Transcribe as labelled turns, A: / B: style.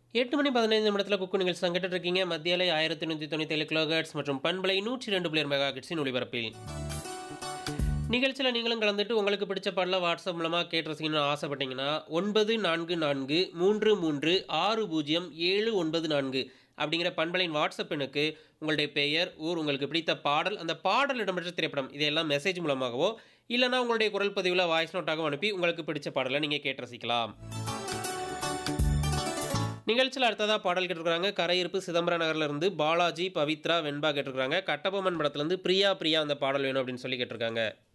A: எட்டு மணி பதினைந்து நிமிடத்தில் குக்கு நிகழ்ச்சி சங்கிட்டு இருக்கீங்க மத்தியாலை ஆயிரத்தி நூற்றி தொண்ணூற்றி ஏழு கிலோஹெட்ஸ் மற்றும் பண்பலை நூற்றி ரெண்டு பிளேயர் மெகா ஹெட்ஸின் ஒளிபரப்பில் நிகழ்ச்சியில் நீங்களும் கலந்துட்டு உங்களுக்கு பிடிச்ச பாடல வாட்ஸ்அப் மூலமாக கேட்டு ரசிக்கணும்னு ஆசைப்பட்டீங்கன்னா ஒன்பது நான்கு நான்கு மூன்று மூன்று ஆறு பூஜ்ஜியம் ஏழு ஒன்பது நான்கு அப்படிங்கிற பண்பலையின் வாட்ஸ்அப் எண்ணுக்கு உங்களுடைய பெயர் ஊர் உங்களுக்கு பிடித்த பாடல் அந்த பாடல் இடம்பெற்ற திரைப்படம் இதையெல்லாம் மெசேஜ் மூலமாகவோ இல்லைனா உங்களுடைய குரல் பதிவில் வாய்ஸ் நோட்டாகவும் அனுப்பி உங்களுக்கு பிடிச்ச பாடலை நீங்கள் கேட்டு ரசிக்கலாம் நிகழ்ச்சியில் அடுத்ததாக பாடல் கேட்டிருக்காங்க கரையிருப்பு சிதம்பரம் நகர்ல இருந்து பாலாஜி பவித்ரா வெண்பா கேட்டிருக்காங்க கட்டபொம்மன் படத்துலேருந்து பிரியா பிரியா அந்த பாடல் வேணும் அப்படின்னு சொல்லி கேட்டிருக்காங்க